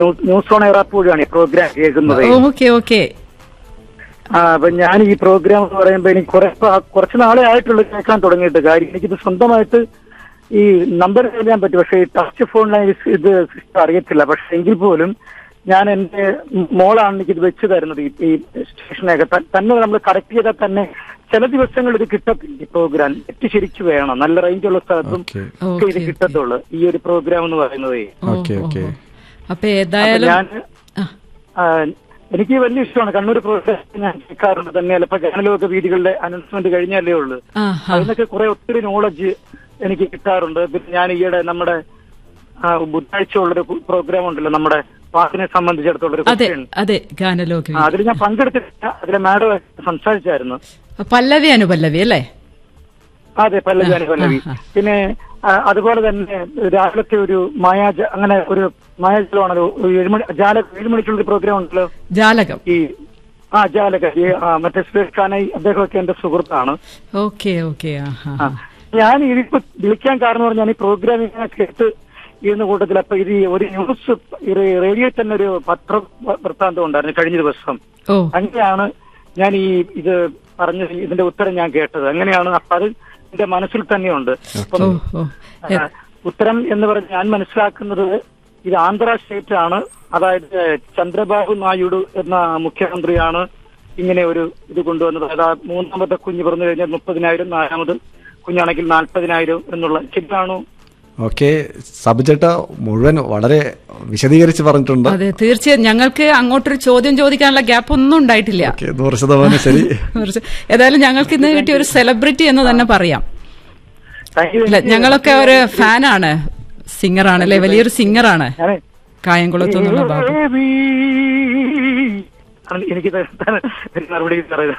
News news on air app വഴിയാണ് ഈ programme കേൾക്കുന്നത് ഓക്കെ ഓക്കെ ആ അപ്പൊ ഞാൻ ഈ പ്രോഗ്രാം എന്ന് പറയുമ്പോ എനിക്ക് കുറെ പ്രാ- കുറച്ച് നാളെ ആയിട്ടുള്ളൂ കേൾക്കാൻ തുടങ്ങിയിട്ട് കാര്യം എനിക്കിത് സ്വന്തമായിട്ട് ഈ നമ്പർ എഴുതാൻ പറ്റും പക്ഷേ ഈ ടച്ച് ഫോണിൽ ഇത് സിസ്റ്റം അറിയത്തില്ല പക്ഷെ എങ്കിൽ പോലും ഞാൻ എന്റെ മോളാണ് എനിക്കിത് വെച്ച് തരുന്നത് ഈ- ഈ സ്റ്റേഷനൊക്കെ ത- തന്നെ നമ്മൾ കറക്റ്റ് ചെയ്താൽ തന്നെ ചില ദിവസങ്ങളിൽ ഇത് കിട്ടത്തില്ല ഈ പ്രോഗ്രാം നെറ്റ് ശരിക്കും വേണം നല്ല റേഞ്ചുള്ള സ്ഥലത്തും ഓക്കെ ഒക്കെ ഇത് ഓക്കെ കിട്ടത്തുള്ളൂ ഈ ഒരു പ്രോഗ്രാം എന്ന് പറയുന്നത് ഓക്കെ ഓക്കെ അപ്പൊ ഏതായാലും ഞാൻ ആ, ആ, എനിക്ക് വലിയ ഇഷ്ടമാണ് കണ്ണൂർ പ്രോഗ്രാം ഞാൻ കേൾക്കാറുണ്ട് തന്നെ ഇപ്പൊ ഗാനലോക വീതികളുടെ അനൗൺസ്മെന്റ് കഴിഞ്ഞല്ലേ ഉള്ളൂ ആ, ആ. അതിനൊക്കെ കുറെ ഒത്തിരി നോളജ് എനിക്ക് കിട്ടാറുണ്ട് പിന്നെ ഞാൻ ഈയിടെ നമ്മുടെ ആ, ബുധനാഴ്ച ഉള്ളൊരു പ്രോഗ്രാം ഉണ്ടല്ലോ നമ്മുടെ പാട്ടിനെ സംബന്ധിച്ചിടത്തോളം ഒരു അതെ question. അതെ ഗാനലോക ആ, അതിൽ ഞാൻ പങ്കെടുത്തിട്ടില്ല അതിലെ മാഡം സംസാരിച്ചായിരുന്നു പല്ലവി അനുപല്ലവി അല്ലേ അതെ പല്ലവി ആണ് പല്ലവി ആ, ആ. പിന്നെ ആ, അതുപോലെ തന്നെ രാവിലത്തെ ഒരു മായാജ അങ്ങനെ ഒരു മായാജലമാണല്ലോ ഒരു ഏഴുമണി ജാല ഏഴുമണിക്കുള്ള പ്രോഗ്രാം ഉണ്ടല്ലോ ജാലകം ഈ ആ ജാലക ഈ ആ, മറ്റേ സുരേഷ് ഖാനായി അദ്ദേഹമൊക്കെ എന്റെ സുഹൃത്താണ് ഓക്കെ ഓക്കെ ആ ആ, ആ. ഞാൻ ഇതിപ്പോ വിളിക്കാൻ കാരണം പറഞ്ഞാൽ ഈ പ്രോഗ്രാം ഇങ്ങനെ കേട്ട് ഇരുന്ന കൂട്ടത്തിൽ അപ്പൊ ഇത് ഈ ഒരു ന്യൂസ് റേഡിയോ തന്നെ ഒരു പത്ര വൃത്താന്തം ഉണ്ടായിരുന്നു കഴിഞ്ഞ ദിവസം ഓ അങ്ങനെയാണ് ഞാൻ ഈ ഇത് പറഞ്ഞ ഇതിന്റെ ഉത്തരം ഞാൻ കേട്ടത് അങ്ങനെയാണ് അപ്പൊ അത് എന്റെ മനസ്സിൽ തന്നെയുണ്ട് അപ്പം ഓ ഓ എ- ആ, ഉത്തരം എന്ന് പറഞ്ഞ് ഞാൻ മനസ്സിലാക്കുന്നത് ഇത് ആന്ധ്ര സ്റ്റേറ്റ് ആണ് അതായത് ചന്ദ്രബാബു നായിഡു എന്ന മുഖ്യമന്ത്രിയാണ് ഇങ്ങനെ ഒരു ഇത് കൊണ്ടുവന്നത് അതായത് മൂന്നാമത്തെ കുഞ്ഞ് പറഞ്ഞു കഴിഞ്ഞാൽ മുപ്പതിനായിരം നാലാമത് കുഞ്ഞാണെങ്കിൽ നാൽപ്പതിനായിരം എന്നുള്ള ശരിയാണോ ഓക്കെ സബിചേട്ട മുഴുവൻ വളരെ വിശദീകരിച്ച് പറഞ്ഞിട്ടുണ്ട് അതെ തീർച്ചയായും ഞങ്ങൾക്ക് അങ്ങോട്ടൊരു ചോദ്യം ചോദിക്കാനുള്ള ഗ്യാപ്പ് ഒന്നും ഉണ്ടായിട്ടില്ല ഓക്കെ നൂറ് ശതമാനം ശരി കുറച്ച് ഏതായാലും ഞങ്ങൾക്ക് ഇന്ന് കിട്ടിയ ഒരു സെലിബ്രിറ്റി എന്ന് തന്നെ പറയാം Thank you. ഇല്ല ഞങ്ങളൊക്കെ ഒരു ഫാനാണ് സിംഗറാണ് അല്ലെ വലിയൊരു സിംഗറാണ് ഞാനേ കായംകുളത്തു നിന്നുള്ള ബാബു ഏവി. ആണ് എനിക്ക് തരാൻ ഒരു മറുപടി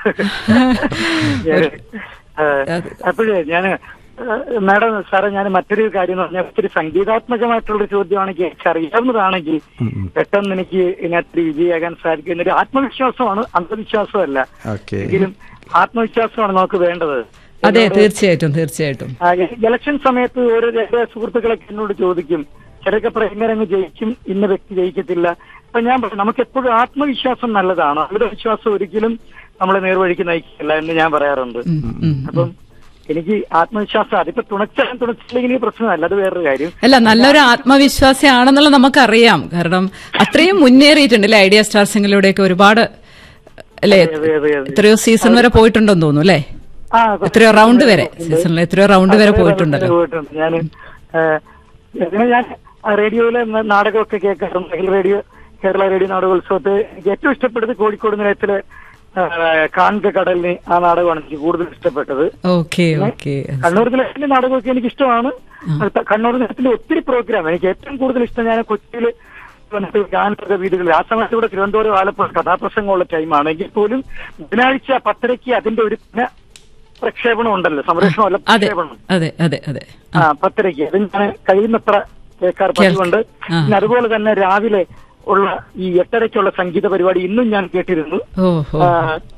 പറയുന്നത് അപ്പോഴേ ഞാൻ മാഡം സാറേ ഞാൻ മറ്റൊരു കാര്യം എന്ന് പറഞ്ഞാൽ ഒത്തിരി സംഗീതാത്മകമായിട്ടുള്ള ചോദ്യമാണെങ്കിൽ എനിക്ക് അറിയാവുന്നതാണെങ്കിൽ പെട്ടെന്ന് എനിക്ക് ഇതിനകത്ത് വിജയിയാകാൻ സാധിക്കുന്ന ഒരു ആത്മവിശ്വാസമാണ് അന്ധവിശ്വാസമല്ല ഓക്കെ എങ്കിലും ആത്മവിശ്വാസമാണ് നമുക്ക് വേണ്ടത് അതെ തീർച്ചയായിട്ടും തീർച്ചയായിട്ടും ആ, ഇ- ഇലക്ഷൻ സമയത്ത് ഓരോ എന്റെ സുഹൃത്തുക്കളൊക്കെ എന്നോട് ചോദിക്കും ചിലരൊക്കെ പ്രേമരങ്ങ് ജയിക്കും ഇന്ന വ്യക്തി ജയിക്കത്തില്ല അപ്പൊ ഞാൻ പറഞ്ഞു നമുക്ക് എപ്പോഴും ആത്മവിശ്വാസം നല്ലതാണ് അവരുടെ വിശ്വാസം ഒരിക്കലും നമ്മളെ നേർവഴിക്ക് നയിക്കില്ല എന്ന് ഞാൻ പറയാറുണ്ട് ഉം, ഉം. അപ്പം എനിക്ക് ആത്മവിശ്വാസം അതിപ്പോ തുണച്ചാലും തുണച്ചില്ലെങ്കിൽ പ്രശ്നമല്ല അത് വേറൊരു കാര്യം അല്ല നല്ലൊരു ആത്മവിശ്വാസിയാണെന്നുള്ള നമുക്കറിയാം കാരണം അത്രയും മുന്നേറിയിട്ടുണ്ട് അല്ലെ ഐഡിയ സ്റ്റാർ സിംഗിലൂടെയൊക്കെ ഒരുപാട് അല്ലെ അതെ, അതെ, അതെ. എത്രയോ സീസൺ വരെ പോയിട്ടുണ്ടെന്ന് തോന്നുന്നു അല്ലെ ആ എത്രയോ റൗണ്ട് വരെ സീസണിൽ എത്രയോ റൗണ്ട് വരെ പോയിട്ടുണ്ടല്ലോ പോയിട്ടുണ്ട് ഞാൻ ഇതിന് ഞാൻ റേഡിയോയിലെ ന- നാടകമൊക്കെ കേൾക്കാറുണ്ട് അഖില റേഡിയോ കേരള റേഡിയോ നാടകോത്സവത്തെ എനിക്ക് ഏറ്റവും ഇഷ്ടപ്പെട്ടത് കോഴിക്കോട് നിലയത്തിലെ ആ, കാൺക കടലിന് ആ നാടകമാണ് എനിക്ക് കൂടുതൽ ഇഷ്ടപ്പെട്ടത് ഓക്കെ ഓക്കെ കണ്ണൂർ നിലയത്തിന്റെ നാടകമൊക്കെ എനിക്ക് ഇഷ്ടമാണ് അത് ത- കണ്ണൂർ നിലയത്തിന്റെ ഒത്തിരി പ്രോഗ്രാം എനിക്ക് ഏറ്റവും കൂടുതൽ ഇഷ്ടം ഞാൻ കൊച്ചിയിൽ വന്നിട്ട് ഗാനപ്രക വീടുകളിൽ ആ സമയത്ത് ഇവിടെ തിരുവനന്തപുരം ആലപ്പുഴ കഥാപ്രസംഗമുള്ള ടൈമാണ് എങ്കിൽ പോലും ബുധനാഴ്ച പത്തരയ്ക്ക് അതിന്റെ ഒരു പുന പ്രക്ഷേപണം ഉണ്ടല്ലോ സംരക്ഷണമല്ല അതെ പ്രക്ഷേപണം അതെ അതെ അതെ ആ പത്തരയ്ക്ക് അത് ഞാൻ കഴിയുന്നത്ര കേൾക്കാർ പതിവുണ്ട് ആ. പിന്നെ അതുപോലെ തന്നെ രാവിലെ ഉള്ള ഈ എട്ടരയ്ക്കുള്ള സംഗീത പരിപാടി ഇന്നും ഞാൻ കേട്ടിരുന്നു ഓ ഓ ആ,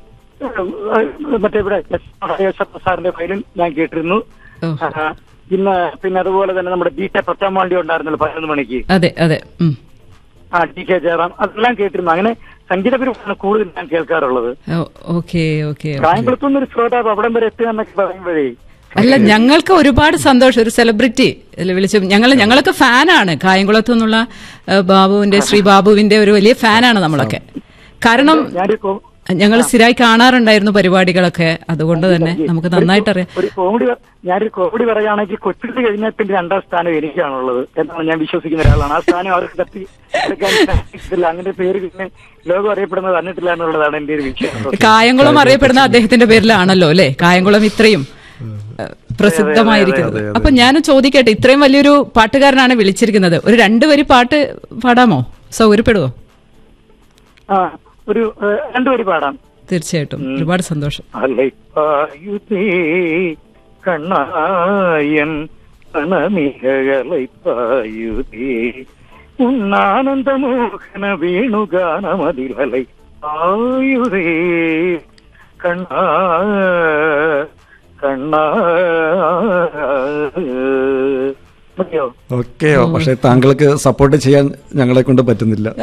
മറ്റേ ഇവിടെ എസ്. മഹേശ്വര സാറിന്റെ ഫയലും ഞാൻ കേട്ടിരുന്നു ഓ. ആ, ഇന്ന് പിന്നെ അതുപോലെ തന്നെ നമ്മുടെ ബി കെ പ്രത്താമാണ്ടി ഉണ്ടായിരുന്നല്ലോ പതിനൊന്ന് മണിക്ക് അതെ അതെ ഉം. ആ ടി കെ ജയറാം അതെല്ലാം കേട്ടിരുന്നു അങ്ങനെ സംഗീത പരിപാടിയാണ് കൂടുതൽ ഞാൻ കേൾക്കാറുള്ളത് ഓ, ഓക്കെ ഓക്കെ കായംകുളത്തുനിന്ന് ഒരു ശ്രോതാവ് അവിടം വരെ എത്തുക എന്നൊക്കെ പറയുമ്പോഴേ അല്ല ഞങ്ങൾക്ക് ഒരുപാട് സന്തോഷം ഒരു സെലിബ്രിറ്റി വിളിച്ചു ഞങ്ങൾ ഞങ്ങളൊക്കെ ഫാനാണ് കായംകുളത്തു നിന്നുള്ള ഏഹ്, ബാബുവിന്റെ ശ്രീ ബാബുവിന്റെ ഒരു വലിയ ഫാനാണ് നമ്മളൊക്കെ കാരണം ഞാനൊരു കോ- ഞങ്ങൾ സ്ഥിരമായി കാണാറുണ്ടായിരുന്നു പരിപാടികളൊക്കെ അതുകൊണ്ട് തന്നെ നമുക്ക് നന്നായിട്ട് അറിയാം ഒരു കോമഡി പ- ഞാനൊരു കോമഡി പറയുകയാണെങ്കിൽ കൊച്ചുകുട്ടി കഴിഞ്ഞാൽ പിന്നെ രണ്ടാം സ്ഥാനം എനിക്കാണുള്ളത് എന്നാണ് ഞാൻ വിശ്വസിക്കുന്ന ഒരാളാണ് ആ സ്ഥാനം അവർക്ക് തട്ടി എടുക്കാൻ സാധിച്ചിട്ടില്ല അങ്ങനെ പേര് പിന്നെ ലോകം അറിയപ്പെടുന്നത് തന്നിട്ടില്ല എന്നുള്ളതാണ് എന്റെ ഒരു വിശ്വാസം കായംകുളം അറിയപ്പെടുന്ന അദ്ദേഹത്തിന്റെ പേരിലാണല്ലോ അല്ലെ കായംകുളം ഇത്രയും ഏഹ്, പ്രസിദ്ധമായിരിക്കുന്നത് അപ്പൊ ഞാൻ ചോദിക്കട്ടെ ഇത്രയും വലിയൊരു പാട്ടുകാരനാണ് വിളിച്ചിരിക്കുന്നത് ഒരു രണ്ടുവരി പാട്ട് പാടാമോ സൗകര്യപ്പെടുവോ ആ ഒരു ഏഹ്, രണ്ടുപേര് പാടാം തീർച്ചയായിട്ടും ഒരുപാട് സന്തോഷം അലൈപ്പായുതേ കണ്ണായൻ കണമികളൈപ്പായുതേ ഉണ്ണാനന്ദമോഹന വേണുഗാനമതിലൈ ആയുതേ കണ്ണാ കണ്ണാ മതിയോ ഓക്കെ പക്ഷെ താങ്കൾക്ക് സപ്പോർട്ട് ചെയ്യാൻ ഞങ്ങളെ കൊണ്ട് പറ്റുന്നില്ല